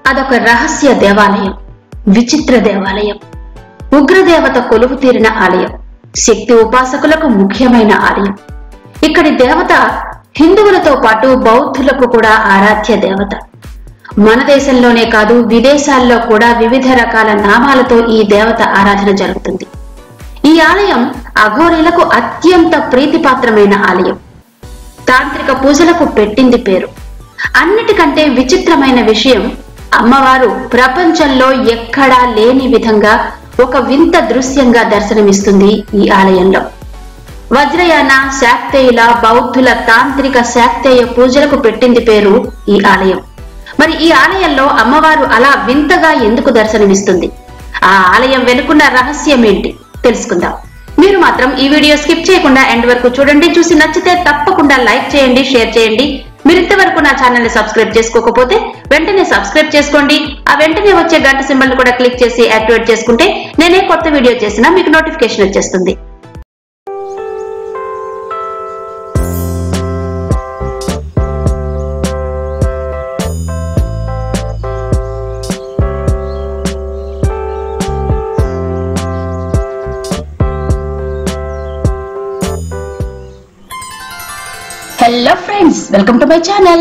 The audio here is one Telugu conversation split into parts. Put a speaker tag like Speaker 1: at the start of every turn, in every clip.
Speaker 1: అదొక రహస్య దేవాలయం విచిత్ర దేవాలయం ఉగ్రదేవత కొలువు తీరిన ఆలయం శక్తి ఉపాసకులకు ముఖ్యమైన ఆలయం ఇక్కడి దేవత హిందువులతో పాటు బౌద్ధులకు కూడా ఆరాధ్య దేవత మన దేశంలోనే కాదు విదేశాల్లో కూడా వివిధ రకాల నామాలతో ఈ దేవత ఆరాధన జరుగుతుంది ఈ ఆలయం అఘోరీలకు అత్యంత ప్రీతిపాత్రమైన ఆలయం తాంత్రిక పూజలకు పెట్టింది పేరు అన్నిటికంటే విచిత్రమైన విషయం అమ్మవారు ప్రపంచంలో ఎక్కడా లేని విధంగా ఒక వింత దృశ్యంగా దర్శనమిస్తుంది ఈ ఆలయంలో వజ్రయాన శాక్తేయుల బౌద్ధుల తాంత్రిక శాక్తేయ పూజలకు పెట్టింది పేరు ఈ ఆలయం మరి ఈ ఆలయంలో అమ్మవారు అలా వింతగా ఎందుకు దర్శనమిస్తుంది ఆ ఆలయం వెనుకున్న రహస్యం ఏంటి తెలుసుకుందాం మీరు మాత్రం ఈ వీడియో స్కిప్ చేయకుండా ఎండ్ వరకు చూడండి చూసి నచ్చితే తప్పకుండా లైక్ చేయండి షేర్ చేయండి మీరు ఇంతవరకు నా ఛానల్ ని సబ్స్క్రైబ్ చేసుకోకపోతే వెంటనే సబ్స్క్రైబ్ చేసుకోండి ఆ వెంటనే వచ్చే గంట సింబల్ కూడా క్లిక్ చేసి యాక్టివేట్ చేసుకుంటే నేనే కొత్త వీడియో చేసినా మీకు నోటిఫికేషన్ వచ్చేస్తుంది hello friends welcome to my channel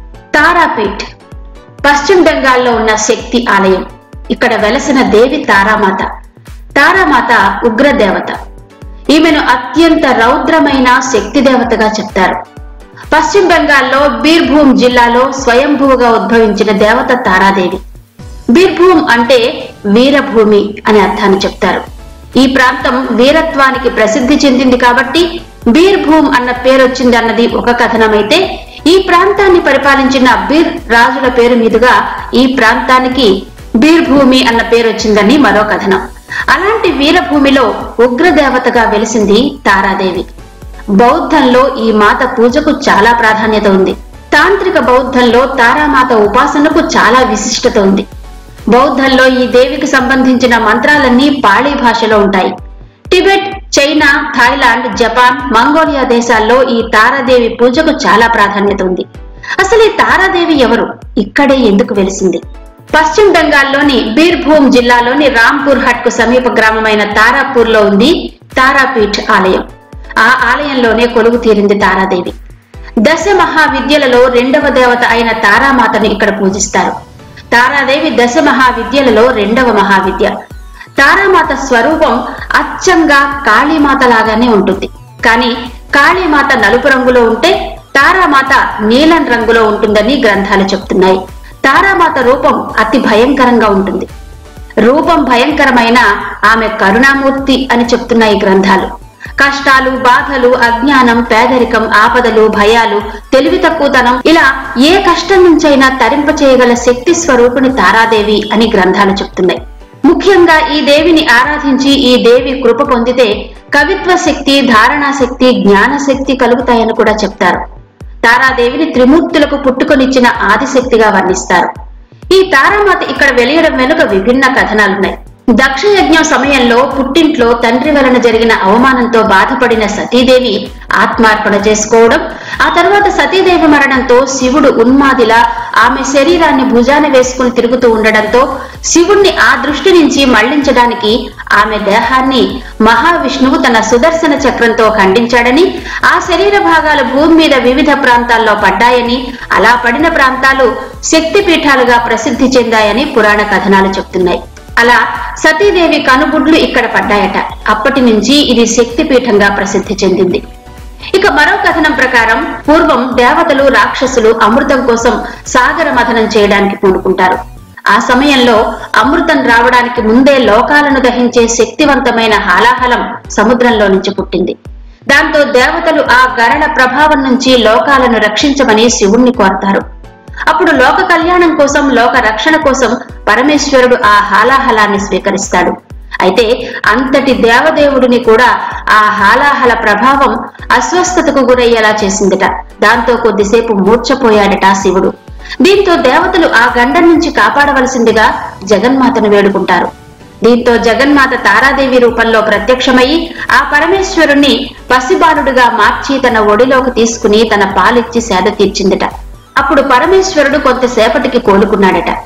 Speaker 1: Tarapith పశ్చిమ బెంగాల్లో ఉన్న శక్తి ఆలయం ఇక్కడ వెలసిన దేవి తారామాత తారామాత ఉగ్ర దేవత ఈమెను అత్యంత రౌద్రమైన శక్తి దేవతగా చెప్తారు పశ్చిమ బెంగాల్లో బీర్భూమ్ జిల్లాలో స్వయంభూగా ఉద్భవించిన దేవత తారాదేవి బీర్భూమ్ అంటే వీరభూమి అనే అర్థాన్ని చెప్తారు ఈ ప్రాంతం వీరత్వానికి ప్రసిద్ధి చెందింది కాబట్టి బీర్భూమ్ అన్న పేరు వచ్చింది అన్నది ఒక కథనమైతే ఈ ప్రాంతాన్ని పరిపాలించిన బీర్ రాజుల పేరు మీదుగా ఈ ప్రాంతానికి బీర్భూమి అన్న పేరు వచ్చిందని మరో కథనం అలాంటి వీరభూమిలో ఉగ్రదేవతగా వెలిసింది తారాదేవి బౌద్ధంలో ఈ మాత పూజకు చాలా ప్రాధాన్యత ఉంది తాంత్రిక బౌద్ధంలో తారామాత ఉపాసనకు చాలా విశిష్టత ఉంది బౌద్ధంలో ఈ దేవికి సంబంధించిన మంత్రాలన్నీ పాళీ భాషలో ఉంటాయి Tibet China Thailand Japan Mongolia దేశాల్లో ఈ తారాదేవి పూజకు చాలా ప్రాధాన్యత ఉంది అసలు ఈ తారాదేవి ఎవరు ఇక్కడే ఎందుకు వెలిసింది పశ్చిమ బెంగాల్లోని బీర్భూమ్ జిల్లాలోని రాంపూర్ హట్ కు సమీప గ్రామమైన తారాపూర్ లో ఉంది తారాపీఠ్ ఆలయం ఆ ఆలయంలోనే కొలువు తీరింది తారాదేవి దశ మహావిద్యలలో రెండవ దేవత అయిన తారామాతను ఇక్కడ పూజిస్తారు తారాదేవి దశ మహావిద్యలలో రెండవ మహావిద్య తారామాత స్వరూపం అచ్చంగా కాళీమాత లాగానే ఉంటుంది కానీ కాళీమాత నలుపు రంగులో ఉంటే తారామాత నీలం రంగులో ఉంటుందని గ్రంథాలు చెప్తున్నాయి తారామాత రూపం అతి భయంకరంగా ఉంటుంది రూపం భయంకరమైన ఆమె కరుణామూర్తి అని చెప్తున్నాయి గ్రంథాలు కష్టాలు బాధలు అజ్ఞానం పేదరికం ఆపదలు భయాలు తెలివి తక్కువతనం ఇలా ఏ కష్టం నుంచైనా తరింప చేయగల శక్తి స్వరూపిణి తారాదేవి అని గ్రంథాలు చెప్తున్నాయి ముఖ్యంగా ఈ దేవిని ఆరాధించి ఈ దేవి కృప పొందితే కవిత్వ శక్తి ధారణా శక్తి జ్ఞాన శక్తి కలుగుతాయని కూడా చెప్తారు తారాదేవిని త్రిమూర్తులకు పుట్టుకొనిచ్చిన ఆదిశక్తిగా వర్ణిస్తారు ఈ తారామాత ఇక్కడ వెలియడం వెనుక విభిన్న కథనాలున్నాయి దక్ష యజ్ఞం సమయంలో పుట్టింట్లో తండ్రి వలన జరిగిన అవమానంతో బాధపడిన సతీదేవి ఆత్మార్పణ చేసుకోవడం ఆ తర్వాత సతీదేవి మరణంతో శివుడు ఉన్మాదిలా ఆమె శరీరాన్ని భుజాన వేసుకుని తిరుగుతూ ఉండడంతో శివుణ్ణి ఆ దృష్టి నుంచి మళ్లించడానికి ఆమె దేహాన్ని మహావిష్ణువు తన సుదర్శన చక్రంతో ఖండించాడని ఆ శరీర భాగాలు భూమి మీద వివిధ ప్రాంతాల్లో పడ్డాయని అలా పడిన ప్రాంతాలు శక్తి పీఠాలుగా ప్రసిద్ధి చెందాయని పురాణ కథనాలు చెప్తున్నాయి అలా సతీదేవి కనుగుడ్లు ఇక్కడ పడ్డాయట అప్పటి నుంచి ఇది శక్తి పీఠంగా ప్రసిద్ధి చెందింది ఇక మరో కథనం ప్రకారం పూర్వం దేవతలు రాక్షసులు అమృతం కోసం సాగర మథనం చేయడానికి పూనుకుంటారు ఆ సమయంలో అమృతం రావడానికి ముందే లోకాలను దహించే శక్తివంతమైన హాలాహలం సముద్రంలో నుంచి పుట్టింది దాంతో దేవతలు ఆ గరళ ప్రభావం నుంచి లోకాలను రక్షించమని శివుణ్ణి కోరతారు అప్పుడు లోక కళ్యాణం కోసం లోక రక్షణ కోసం పరమేశ్వరుడు ఆ హాలాహలాన్ని స్వీకరిస్తాడు అయితే అంతటి దేవదేవుడిని కూడా ఆ హాలాహల ప్రభావం అస్వస్థతకు గురయ్యేలా చేసిందట దాంతో కొద్దిసేపు మూర్ఛపోయాడట శివుడు దీంతో దేవతలు ఆ గండం నుంచి కాపాడవలసిందిగా జగన్మాతను వేడుకుంటారు దీంతో జగన్మాత తారాదేవి రూపంలో ప్రత్యక్షమయ్యి ఆ పరమేశ్వరుణ్ణి పసిబాలుడుగా మార్చి తన ఒడిలోకి తీసుకుని తన పాలిచ్చి సేద తీర్చిందట అప్పుడు పరమేశ్వరుడు కొంతసేపటికి కోలుకున్నాడట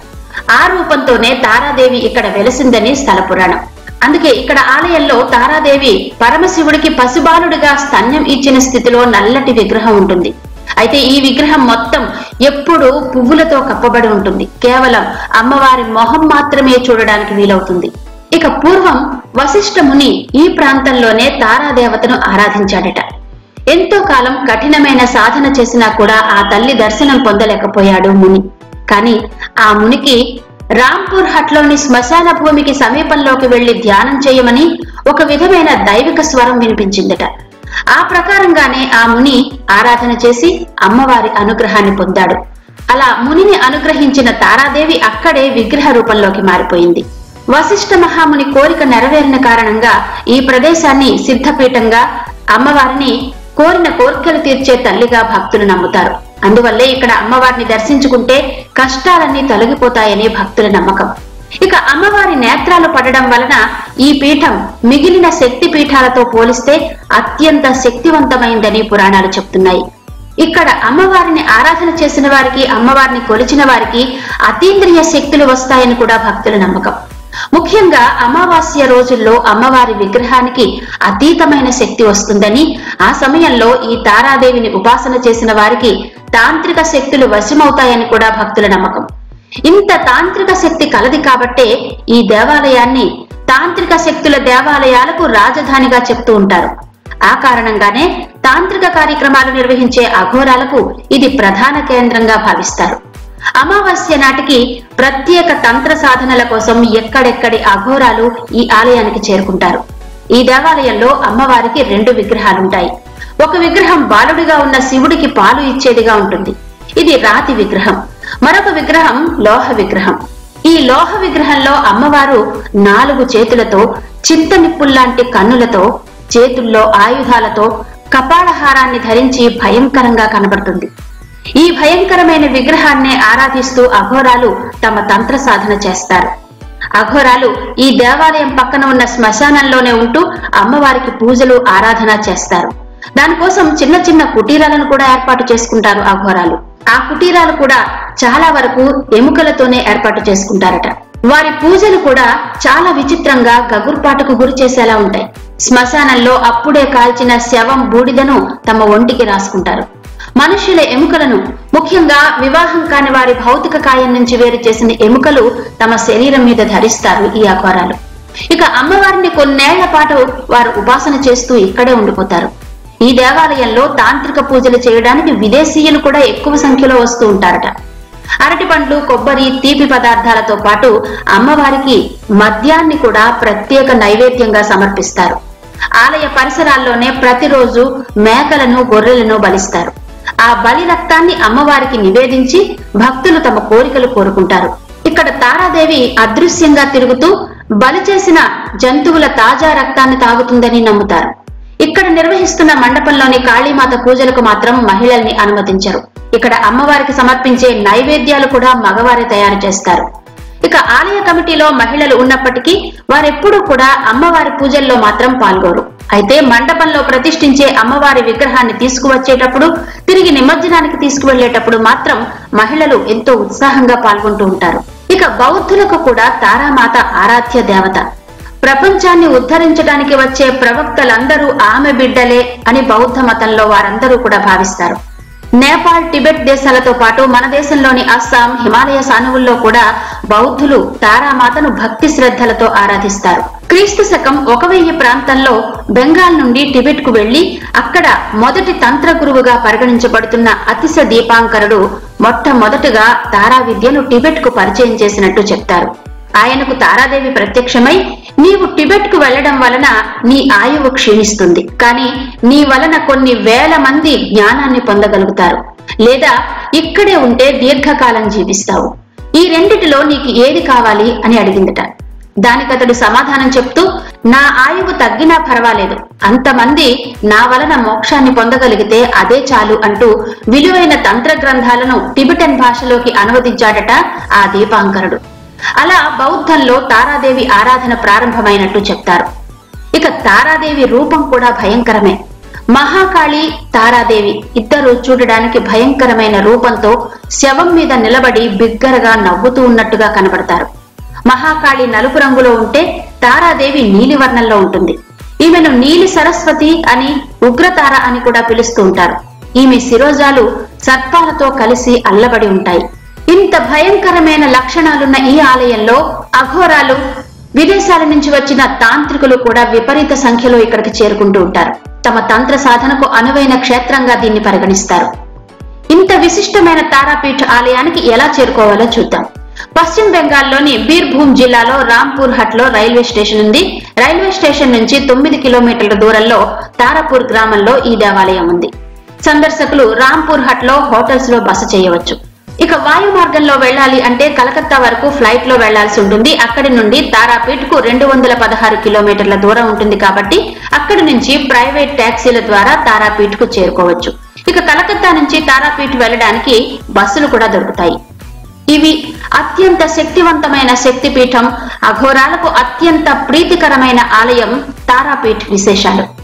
Speaker 1: ఆ రూపంతోనే తారాదేవి ఇక్కడ వెలసిందని స్థల పురాణం అందుకే ఇక్కడ ఆలయంలో తారాదేవి పరమశివుడికి పసిబాలుడిగా స్తన్యం ఇచ్చిన స్థితిలో నల్లటి విగ్రహం ఉంటుంది అయితే ఈ విగ్రహం మొత్తం ఎప్పుడూ పువ్వులతో కప్పబడి ఉంటుంది కేవలం అమ్మవారి మొహం మాత్రమే చూడడానికి వీలవుతుంది ఇక పూర్వం వశిష్ఠ ముని ఈ ప్రాంతంలోనే తారాదేవతను ఆరాధించాడట ఎంతో కాలం కఠినమైన సాధన చేసినా కూడా ఆ తల్లి దర్శనం పొందలేకపోయాడు ముని కానీ ఆ మునికి రాంపూర్ హట్లోని శ్మశాన భూమికి సమీపంలోకి వెళ్లి ధ్యానం చేయమని ఒక విధమైన దైవిక స్వరం వినిపించిందట ఆ ప్రకారంగానే ఆ ముని ఆరాధన చేసి అమ్మవారి అనుగ్రహాన్ని పొందాడు అలా మునిని అనుగ్రహించిన తారాదేవి అక్కడే విగ్రహ రూపంలోకి మారిపోయింది వశిష్ఠ మహాముని కోరిక నెరవేరిన కారణంగా ఈ ప్రదేశాన్ని సిద్ధపీఠంగా అమ్మవారిని కోరిన కోరికలు తీర్చే తల్లిగా భక్తులు నమ్ముతారు అందువల్లే ఇక్కడ అమ్మవారిని దర్శించుకుంటే కష్టాలన్నీ తొలగిపోతాయని భక్తుల నమ్మకం ఇక అమ్మవారి నేత్రాలు పడడం వలన ఈ పీఠం మిగిలిన శక్తి పీఠాలతో పోలిస్తే అత్యంత శక్తివంతమైందని పురాణాలు చెప్తున్నాయి ఇక్కడ అమ్మవారిని ఆరాధన చేసిన వారికి అమ్మవారిని కొలిచిన వారికి అతీంద్రియ శక్తులు వస్తాయని కూడా భక్తుల నమ్మకం ముఖ్యంగా అమావాస్య రోజుల్లో అమ్మవారి విగ్రహానికి అతీతమైన శక్తి వస్తుందని ఆ సమయంలో ఈ తారాదేవిని ఉపాసన చేసిన వారికి తాంత్రిక శక్తులు వశమవుతాయని కూడా భక్తుల నమ్మకం ఇంత తాంత్రిక శక్తి కలది కాబట్టే ఈ దేవాలయాన్ని తాంత్రిక శక్తుల దేవాలయాలకు రాజధానిగా చెప్తూ ఉంటారు ఆ కారణంగానే తాంత్రిక కార్యక్రమాలు నిర్వహించే అఘోరాలకు ఇది ప్రధాన కేంద్రంగా భావిస్తారు అమావాస్య నాటికి ప్రత్యేక తంత్ర సాధనల కోసం ఎక్కడెక్కడి అఘోరాలు ఈ ఆలయానికి చేరుకుంటారు ఈ దేవాలయంలో అమ్మవారికి రెండు విగ్రహాలుంటాయి ఒక విగ్రహం బాలుడిగా ఉన్న శివుడికి పాలు ఇచ్చేదిగా ఉంటుంది ఇది రాతి విగ్రహం మరొక విగ్రహం లోహ విగ్రహం ఈ లోహ విగ్రహంలో అమ్మవారు నాలుగు చేతులతో చింత నిప్పుల్లాంటి కన్నులతో చేతుల్లో ఆయుధాలతో కపాళహారాన్ని ధరించి భయంకరంగా కనబడుతుంది ఈ భయంకరమైన విగ్రహాన్నే ఆరాధిస్తూ అఘోరాలు తమ తంత్ర సాధన చేస్తారు అఘోరాలు ఈ దేవాలయం పక్కన ఉన్న శ్మశానంలోనే ఉంటూ అమ్మవారికి పూజలు ఆరాధన చేస్తారు దానికోసం చిన్న చిన్న కుటీరాలను కూడా ఏర్పాటు చేసుకుంటారు అఘోరాలు ఆ కుటీరాలు కూడా చాలా వరకు ఎముకలతోనే ఏర్పాటు చేసుకుంటారట వారి పూజలు కూడా చాలా విచిత్రంగా గగుర్పాటుకు గురి చేసేలా ఉంటాయి శ్మశానంలో అప్పుడే కాల్చిన శవం బూడిదను తమ ఒంటికి రాసుకుంటారు మనుష్యుల ఎముకలను ముఖ్యంగా వివాహం కాని వారి భౌతిక కాయం నుంచి వేరు చేసిన ఎముకలు తమ శరీరం మీద ధరిస్తారు ఈ అఘోరాలు ఇక అమ్మవారిని కొన్నేళ్ల పాటు వారు ఉపాసన చేస్తూ ఇక్కడే ఉండిపోతారు ఈ దేవాలయంలో తాంత్రిక పూజలు చేయడానికి విదేశీయులు కూడా ఎక్కువ సంఖ్యలో వస్తూ ఉంటారట అరటి పండ్లు కొబ్బరి తీపి పదార్థాలతో పాటు అమ్మవారికి మద్యాన్ని కూడా ప్రత్యేక నైవేద్యంగా సమర్పిస్తారు ఆలయ పరిసరాల్లోనే ప్రతిరోజు మేకలను గొర్రెలను బలిస్తారు ఆ బలి రక్తాన్ని అమ్మవారికి నివేదించి భక్తులు తమ కోరికలు కోరుకుంటారు ఇక్కడ తారాదేవి అదృశ్యంగా తిరుగుతూ బలి చేసిన జంతువుల తాజా రక్తాన్ని తాగుతుందని నమ్ముతారు ఇక్కడ నిర్వహిస్తున్న మండపంలోని కాళీమాత పూజలకు మాత్రం మహిళల్ని అనుమతించరు ఇక్కడ అమ్మవారికి సమర్పించే నైవేద్యాలు కూడా మగవారే తయారు చేస్తారు ఇక ఆలయ కమిటీలో మహిళలు ఉన్నప్పటికీ వారెప్పుడూ కూడా అమ్మవారి పూజల్లో మాత్రం పాల్గొరు అయితే మండపంలో ప్రతిష్ఠించే అమ్మవారి విగ్రహాన్ని తీసుకువచ్చేటప్పుడు తిరిగి నిమజ్జనానికి తీసుకువెళ్లేటప్పుడు మాత్రం మహిళలు ఎంతో ఉత్సాహంగా పాల్గొంటూ ఉంటారు ఇక బౌద్ధులకు కూడా తారామాత ఆరాధ్య దేవత ప్రపంచాన్ని ఉద్ధరించడానికి వచ్చే ప్రవక్తలందరూ ఆమె బిడ్డలే అని బౌద్ధ మతంలో వారందరూ కూడా భావిస్తారు నేపాల్ టిబెట్ దేశాలతో పాటు మన దేశంలోని అస్సాం హిమాలయ సానువుల్లో కూడా బౌద్ధులు తారామాతను భక్తి శ్రద్ధలతో ఆరాధిస్తారు క్రీస్తు శకం ఒక వెయ్యి ప్రాంతంలో బెంగాల్ నుండి టిబెట్ కు వెళ్లి అక్కడ మొదటి తంత్ర గురువుగా పరిగణించబడుతున్న అతిశ దీపాంకరుడు మొట్టమొదటగా తారా విద్యను టిబెట్ కు పరిచయం చేసినట్టు చెప్తారు ఆయనకు తారాదేవి ప్రత్యక్షమై నీవు టిబెట్ కు వెళ్లడం వలన నీ ఆయువు క్షీణిస్తుంది కానీ నీ వలన కొన్ని వేల మంది జ్ఞానాన్ని పొందగలుగుతారు లేదా ఇక్కడే ఉంటే దీర్ఘకాలం జీవిస్తావు ఈ రెండిటిలో నీకు ఏది కావాలి అని అడిగిందట దానికతడు సమాధానం చెప్తూ నా ఆయువు తగ్గినా పర్వాలేదు అంతమంది నా వలన మోక్షాన్ని పొందగలిగితే అదే చాలు అంటూ విలువైన తంత్ర గ్రంథాలను టిబెటన్ భాషలోకి అనువదించాడట ఆ దీపాంకరుడు అలా బౌద్ధంలో తారాదేవి ఆరాధన ప్రారంభమైనట్టు చెప్తారు ఇక తారాదేవి రూపం కూడా భయంకరమే మహాకాళి తారాదేవి ఇద్దరు చూడడానికి భయంకరమైన రూపంతో శవం మీద నిలబడి బిగ్గరగా నవ్వుతూ ఉన్నట్టుగా కనబడతారు మహాకాళి నలుపు రంగులో ఉంటే తారాదేవి నీలి వర్ణంలో ఉంటుంది ఈమెను నీలి సరస్వతి అని ఉగ్రతార అని కూడా పిలుస్తూ ఉంటారు ఈమె శిరోజాలు సర్పాలతో కలిసి అల్లబడి ఉంటాయి ఇంత భయంకరమైన లక్షణాలున్న ఈ ఆలయంలో అఘోరాలు విదేశాల నుంచి వచ్చిన తాంత్రికులు కూడా విపరీత సంఖ్యలో ఇక్కడికి చేరుకుంటూ ఉంటారు తమ తంత్ర సాధనకు అనువైన క్షేత్రంగా దీన్ని పరిగణిస్తారు ఇంత విశిష్టమైన తారాపీఠ ఆలయానికి ఎలా చేరుకోవాలో చూద్దాం పశ్చిమ బెంగాల్లోని బీర్భూమ్ జిల్లాలో రాంపూర్ హట్ లో రైల్వే స్టేషన్ ఉంది రైల్వే స్టేషన్ నుంచి తొమ్మిది కిలోమీటర్ల దూరంలో తారాపూర్ గ్రామంలో ఈ దేవాలయం ఉంది సందర్శకులు రాంపూర్ హట్ లో హోటల్స్ లో బస చేయవచ్చు ఇక వాయు మార్గంలో వెళ్ళాలి అంటే కలకత్తా వరకు ఫ్లైట్ లో వెళ్లాల్సి ఉంటుంది అక్కడి నుండి తారాపీఠ్ కు రెండు వందల పదహారు కిలోమీటర్ల దూరం ఉంటుంది కాబట్టి అక్కడి నుంచి ప్రైవేట్ ట్యాక్సీల ద్వారా తారాపీఠ్ కు చేరుకోవచ్చు ఇక కలకత్తా నుంచి తారాపీఠ్ వెళ్ళడానికి బస్సులు కూడా దొరుకుతాయి ఇవి అత్యంత శక్తివంతమైన శక్తిపీఠం అఘోరాలకు అత్యంత ప్రీతికరమైన ఆలయం తారాపీఠ్ విశేషాలు